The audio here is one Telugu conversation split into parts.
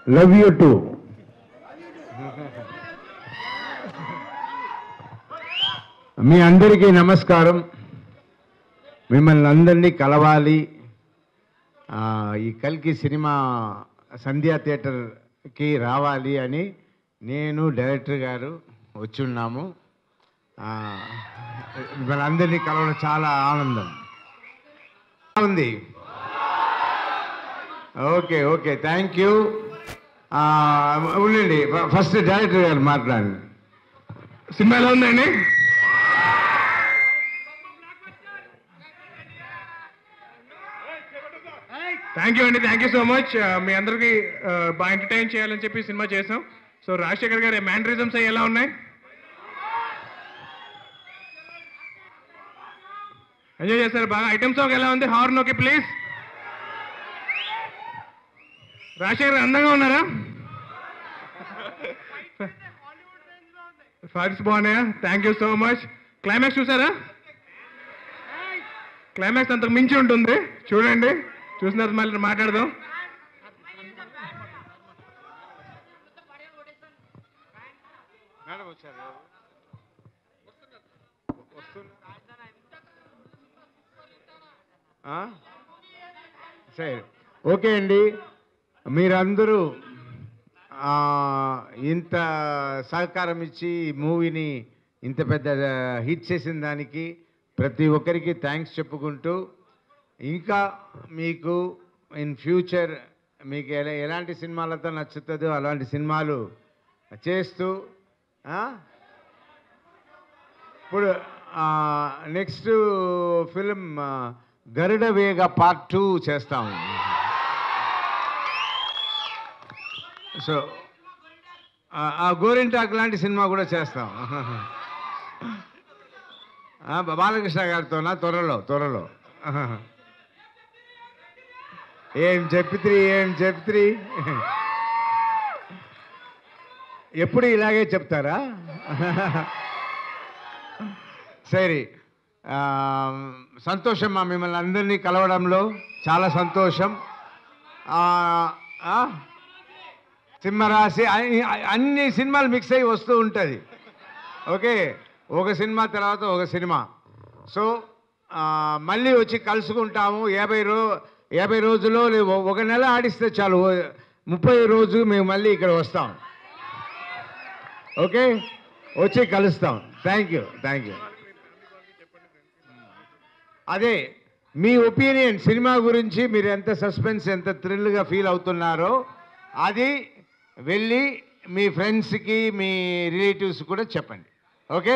లవ్ యూ టూ మీ అందరికీ నమస్కారం మిమ్మల్ని అందరినీ కలవాలి ఆ, ఈ కల్కి సినిమా సంధ్యా థియేటర్కి రావాలి అని నేను డైరెక్టర్ గారు వచ్చున్నాము ఆ, మిమ్మల్ని అందరినీ కలవడం చాలా ఆనందం ఉంది ఓకే ఓకే థ్యాంక్ యూ ఉండండి ఫ- ఫస్ట్ డైరెక్టర్ గారు మాట్లాడండి సినిమా ఎలా ఉందండి థ్యాంక్ యూ అండి థ్యాంక్ యూ సో మచ్ మీ అందరికి బాగా ఎంటర్టైన్ చేయాలని చెప్పి సినిమా చేసాం సో రాజశేఖర్ గారి మ్యాండరిజమ్స్ అవి ఎలా ఉన్నాయి ఎంజాయ్ చేస్తారు బాగా ఐటమ్ సాంగ్ ఎలా ఉంది హార్న్ ఓకే ప్లీజ్ రాజశేఖర్ గారు అందంగా ఉన్నారా ఫైట్స్ బాగున్నాయా thank you so much climax చూసారా క్లైమాక్స్ అంతకు మించి ఉంటుంది చూడండి చూసిన తర్వాత మళ్ళీ మాట్లాడదాం ఆ? సరే ఓకే అండి మీరందరూ ఆ, ఇంత సహకారం ఇచ్చి ఈ మూవీని ఇంత పెద్ద హిట్ చేసిన దానికి ప్రతి ఒక్కరికి థ్యాంక్స్ చెప్పుకుంటూ ఇంకా మీకు ఇన్ ఫ్యూచర్ మీకు ఎలా ఎలాంటి సినిమాలతో నచ్చుతుందో అలాంటి సినిమాలు చేస్తూ ఆ? ఇప్పుడు నెక్స్ట్ ఫిలిం గరుడ వేగ పార్ట్ టూ చేస్తాం సో ఆ గోరింటాక్ లాంటి సినిమా కూడా చేస్తాం ఆ, బాలకృష్ణ గారితోనా త్వరలో త్వరలో ఏం చెప్పిత్రి ఏం చెప్పిత్రి ఎప్పుడు ఇలాగే చెప్తారా సరే ఆ, సంతోషం మా మిమ్మల్ని అందరినీ కలవడంలో చాలా సంతోషం ఆ, ఆ, సింహరాశి అన్ని అన్ని సినిమాలు మిక్స్ అయ్యి వస్తూ ఉంటుంది ఓకే ఒక సినిమా తర్వాత ఒక సినిమా సో ఆ, మళ్ళీ వచ్చి కలుసుకుంటాము యాభై రో యాభై రోజుల్లో లే- ఒక నెల ఆడిస్తే చాలు ఓ- ముప్పై రోజు మేము మళ్ళీ ఇక్కడ వస్తాం ఓకే వచ్చి కలుస్తాం థ్యాంక్ యూ థ్యాంక్ యూ అదే మీ ఒపీనియన్ సినిమా గురించి మీరు ఎంత సస్పెన్స్ ఎంత థ్రిల్గా ఫీల్ అవుతున్నారో అది వెళ్ళి మీ ఫ్రెండ్స్కి మీ రిలేటివ్స్ కూడా చెప్పండి ఓకే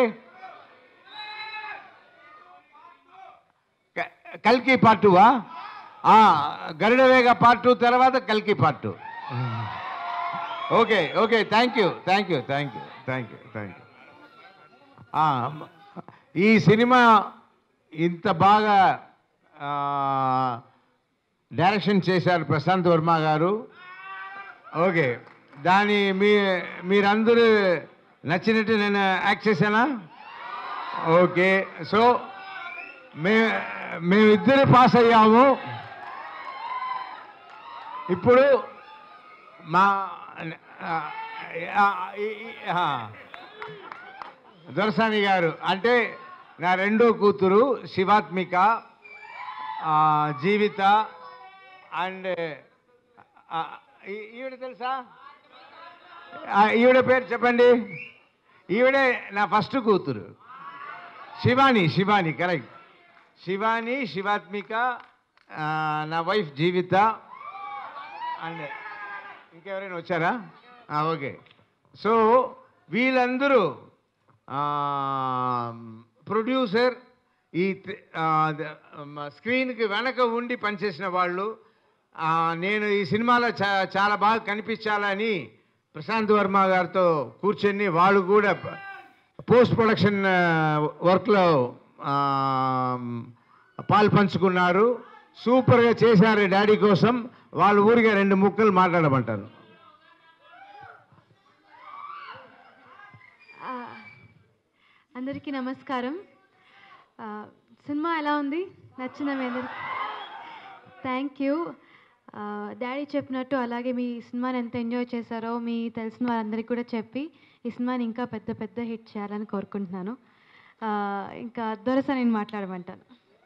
క- కల్కి పార్ట్ టూవా గరుడవేగ పార్ట్ టూ తర్వాత కల్కి part two okay okay thank you thank you thank you thank you thank you ఈ సినిమా ఇంత బాగా ఆ, డైరెక్షన్ చేశారు ప్రశాంత్ వర్మ గారు ఓకే దాని మీ మీరందరూ నచ్చినట్టు నేను యాక్ట్ చేశానా ఓకే సో మే మేమిద్దరు పాస్ అయ్యాము ఇప్పుడు మా ఆ, ఆ, ఈ- ఈ- ఆ, దొరసాని గారు అంటే నా రెండో కూతురు శివాత్మిక ఆ, జీవిత అండ్ ఆ, ఈ- ఈవిడ తెలుసా ఆ, ఈవిడ పేరు చెప్పండి ఈవిడే నా ఫస్ట్ కూతురు శివాని శివాని కరెక్ట్ శివాని శివాత్మిక ఆ, నా వైఫ్ జీవిత అండ్ ఇంకెవరైనా వచ్చారా ఆ, ఓకే సో వీళ్ళందరూ ప్రొడ్యూసర్ ఈ త- ఆ, ద- మ- స్క్రీన్కి వెనక ఉండి పనిచేసిన వాళ్ళు ఆ, నేను ఈ సినిమాలో చా చాలా బాగా కనిపించాలని ప్రశాంత్ వర్మ గారితో కూర్చొని వాళ్ళు కూడా ప- పోస్ట్ ప్రొడక్షన్ ఆ, వర్క్లో ఆ, పాలు పంచుకున్నారు సూపర్గా చేశారు డాడీ కోసం వాళ్ళ ఊరిగా రెండు ముక్కలు మాట్లాడమంటారు ఆ, అందరికీ నమస్కారం ఆ, సినిమా ఎలా ఉంది నచ్చిందా మీ అందరికి థ్యాంక్ యూ డాడీ చెప్పినట్టు అలాగే మీ సినిమాని ఎంత ఎంజాయ్ చేశారో మీ తెలిసిన వారందరికీ కూడా చెప్పి ఈ సినిమాని ఇంకా పెద్ద పెద్ద హిట్ చేయాలని కోరుకుంటున్నాను ఆ, ఇంకా దొరస నేను మాట్లాడమంటాను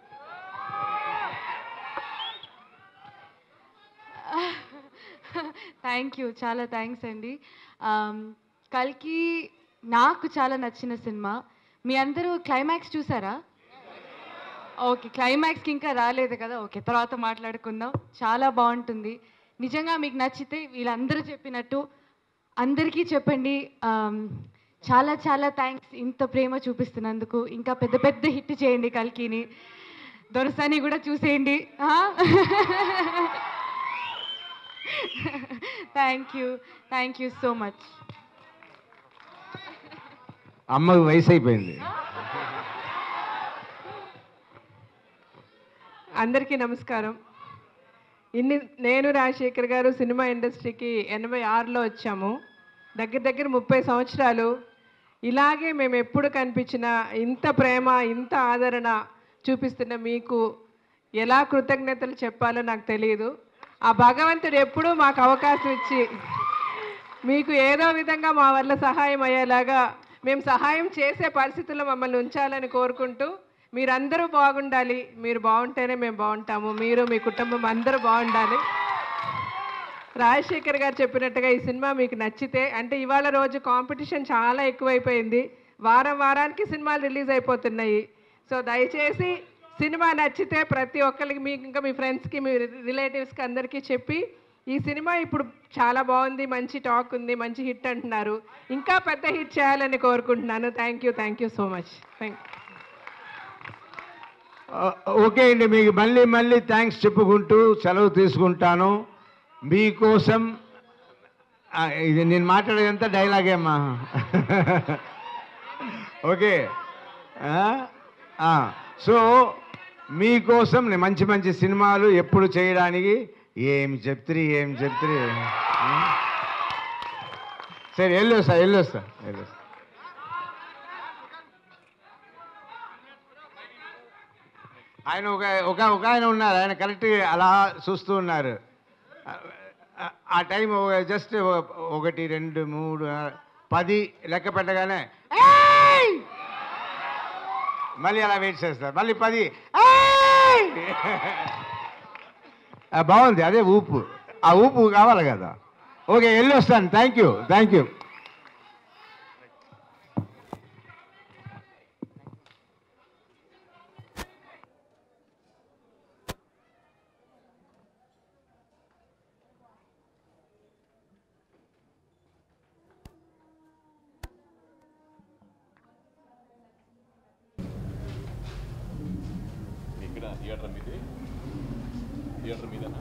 థ్యాంక్ యూ చాలా థ్యాంక్స్ అండి ఆమ్, కల్కి నాకు చాలా నచ్చిన సినిమా మీ అందరూ క్లైమాక్స్ చూసారా ఓకే క్లైమాక్స్కి ఇంకా రాలేదు కదా ఓకే తర్వాత మాట్లాడుకుందాం చాలా బాగుంటుంది నిజంగా మీకు నచ్చితే వీళ్ళందరూ చెప్పినట్టు అందరికీ చెప్పండి ఆమ్, చాలా చాలా థ్యాంక్స్ ఇంత ప్రేమ చూపిస్తున్నందుకు ఇంకా పెద్ద పెద్ద హిట్ చేయండి కల్కిని దొరసాని కూడా చూసేయండి thank you thank you so much అమ్మకి వయసు అయిపోయింది అందరికీ నమస్కారం ఇన్ని నేను రాజశేఖర్ గారు సినిమా ఇండస్ట్రీకి ఎనభై ఆరులో వచ్చాము దగ్గర దగ్గర ముప్పై సంవత్సరాలు ఇలాగే మేము ఎప్పుడు కనిపించినా ఇంత ప్రేమ ఇంత ఆదరణ చూపిస్తున్న మీకు ఎలా కృతజ్ఞతలు చెప్పాలో నాకు తెలియదు ఆ భగవంతుడు ఎప్పుడూ మాకు అవకాశం ఇచ్చి మీకు ఏదో విధంగా మా వల్ల సహాయం అయ్యేలాగా మేము సహాయం చేసే పరిస్థితుల్లో మమ్మల్ని ఉంచాలని కోరుకుంటూ మీరందరూ బాగుండాలి మీరు బాగుంటేనే మేము బాగుంటాము మీరు మీ కుటుంబం అందరూ బాగుండాలి రాజశేఖర్ గారు చెప్పినట్టుగా ఈ సినిమా మీకు నచ్చితే అంటే ఇవాళ రోజు కాంపిటీషన్ చాలా ఎక్కువైపోయింది వారం వారానికి సినిమాలు రిలీజ్ అయిపోతున్నాయి సో దయచేసి సినిమా నచ్చితే ప్రతి ఒక్కరికి మీకు ఇంకా మీ ఫ్రెండ్స్కి మీ రిలేటివ్స్కి అందరికీ చెప్పి ఈ సినిమా ఇప్పుడు చాలా బాగుంది మంచి టాక్ ఉంది మంచి హిట్ అంటున్నారు ఇంకా పెద్ద హిట్ చేయాలని కోరుకుంటున్నాను thank you thank you so much thank okay అండి మీకు మళ్ళీ మళ్ళీ థ్యాంక్స్ చెప్పుకుంటూ సెలవు తీసుకుంటాను మీకోసం ఆ, ఇది నేను మాట్లాడేదంతా డైలాగే అమ్మా ఓకే ఆ? ఆ, సో మీకోసం నేను మంచి మంచి సినిమాలు ఎప్పుడు చేయడానికి ఏం చెప్తురి ఏం చెప్తురి సరే వెళ్ళొస్తా వెళ్ళొస్తా వెళ్ళొస్తా ఆయన ఒక ఒక ఒక ఆయన ఉన్నారు ఆయన కరెక్ట్గా అలా చూస్తూ ఉన్నారు ఆ- ఆ టైం జస్ట్ ఒకటి రెండు మూడు ఆ, పది లెక్క పెట్టగానే "ఏయ్!" మళ్ళీ అలా వెయిట్ చేస్తారు మళ్ళీ పది "ఏయ్!" ఆ, బాగుంది అదే ఊపు ఆ ఊపు కావాలి కదా ఓకే వెళ్ళి వస్తాను థ్యాంక్ యూ థ్యాంక్ యూ ఇక్కడ థియేటర్ మీది థియేటర్ మీదనా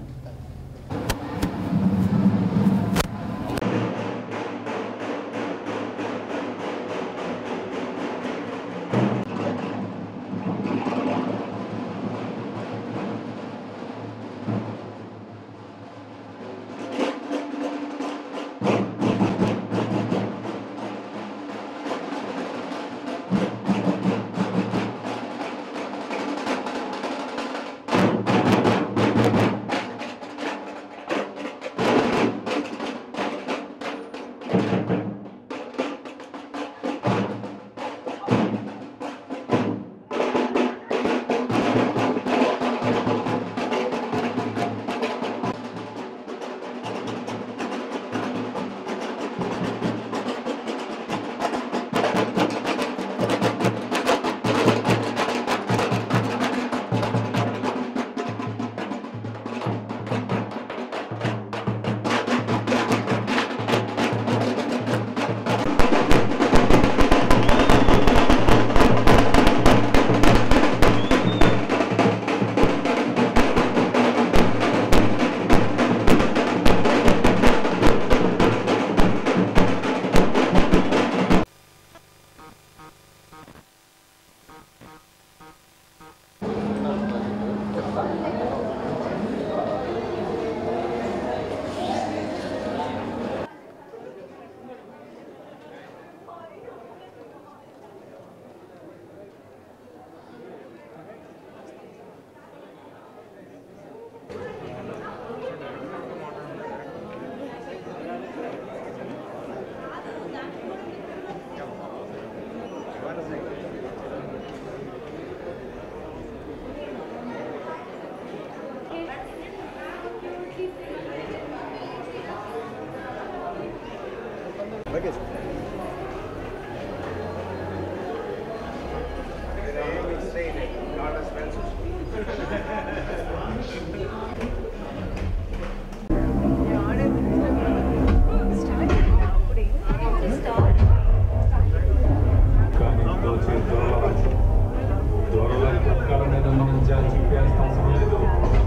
కానీ దోచే దొరల దొరల కుక్కల మీద మనం జాతి అవసరం లేదు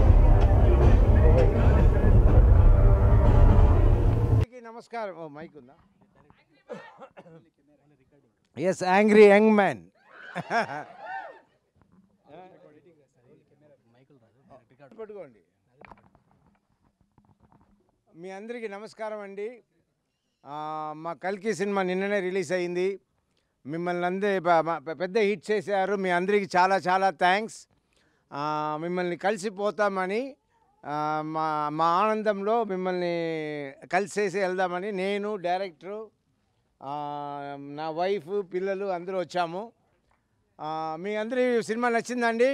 అందరికీ నమస్కారం ఓ మైక్ ఉందా ఎస్ యాంగ్రీ యంగ్ మ్యాన్ పట్టుకోండి మీ అందరికీ నమస్కారం అండి ఆ, మా కల్కి సినిమా నిన్ననే రిలీజ్ అయింది మిమ్మల్ని అందరి ప- మా- పె- పెద్ద హిట్ చేశారు మీ అందరికీ చాలా చాలా థ్యాంక్స్ మిమ్మల్ని కలిసిపోతామని ఆ, మా మా ఆనందంలో మిమ్మల్ని కలిసేసి వెళ్దామని నేను డైరెక్టరు ఆ, నా వైఫ్ పిల్లలు అందరూ వచ్చాము ఆ, మీ అందరి సినిమా నచ్చిందండి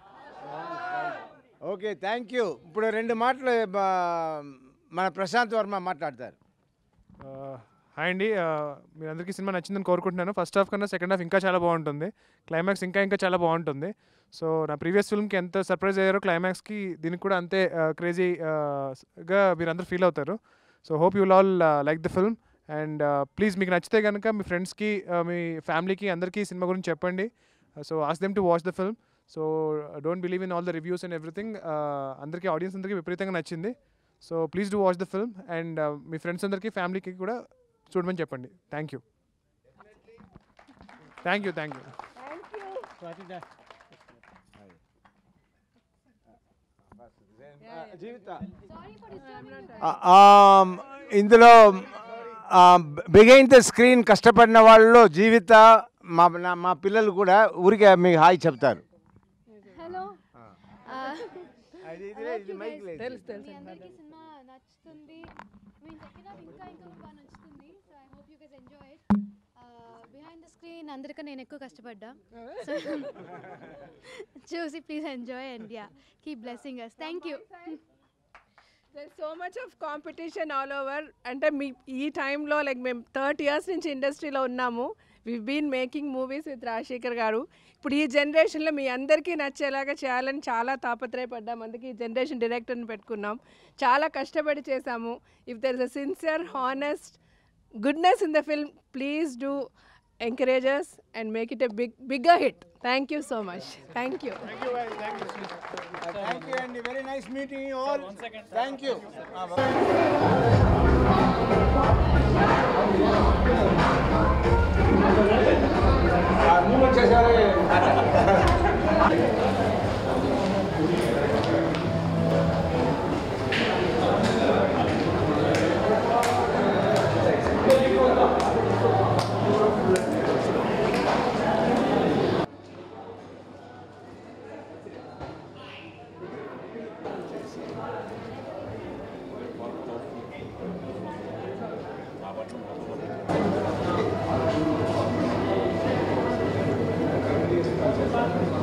ఓకే థ్యాంక్ యూ ఇప్పుడు రెండు మాటలు బా- మన ప్రశాంత్ వర్మ మాట్లాడతారు హాయ్ అండి మీ అందరికీ సినిమా నచ్చిందని కోరుకుంటున్నాను ఫస్ట్ హాఫ్ కన్నా సెకండ్ హాఫ్ ఇంకా చాలా బాగుంటుంది క్లైమాక్స్ ఇంకా ఇంకా చాలా బాగుంటుంది సో నా ప్రీవియస్ ఫిల్మ్కి ఎంత సర్ప్రైజ్ అయ్యారో క్లైమాక్స్కి దీనికి కూడా అంతే క్రేజీగా మీరు అందరూ ఫీల్ అవుతారు so hope you'll all like the film and please మీకు నచ్చితే కనుక మీ ఫ్రెండ్స్కి మీ ఫ్యామిలీకి అందరికీ సినిమా గురించి చెప్పండి so ask them to watch the film so don't believe in all the reviews and everything అందరికీ ఆడియన్స్ అందరికీ విపరీతంగా నచ్చింది so please do watch the film and మీ ఫ్రెండ్స్ అందరికీ ఫ్యామిలీకి కూడా చూడమని చెప్పండి thank you thank you thank you ఇందులో బిగైన్ ద స్క్రీన్ కష్టపడిన వాళ్ళలో జీవిత మా నా- మా పిల్లలు కూడా ఊరికే మీకు హాయ్ చెప్తారు హలో తెలుసు తెలుసు మీ అందరికీ సినిమా నచ్చుతుంది మేము చెప్పినా ఇంకా ఇంకా బాగా నచ్చుతుంది so I hope you guess enjoy it behind the screen అందరికీ నేను ఎక్కువ కష్టపడ్డా సో చూసి please enjoy and yeah keep blessing us thank you so much of competition all over అంటే మీ ఈ టైంలో లైక్ మేము థర్టీ ఇయర్స్ నుంచి ఇండస్ట్రీలో ఉన్నాము we been making movies with Rajasekhar గారు ఇప్పుడు ఈ జనరేషన్లో మీ అందరికీ నచ్చేలాగా చేయాలని చాలా తాపత్రయపడ్డాం అందుకే ఈ జనరేషన్ డైరెక్టర్ని పెట్టుకున్నాం చాలా కష్టపడి చేశాము if there is a sincere honest goodness in the film please do encourage us and make it a big bigger hit thank you so much thank you thank you అండి very nice meeting you all thank you Thank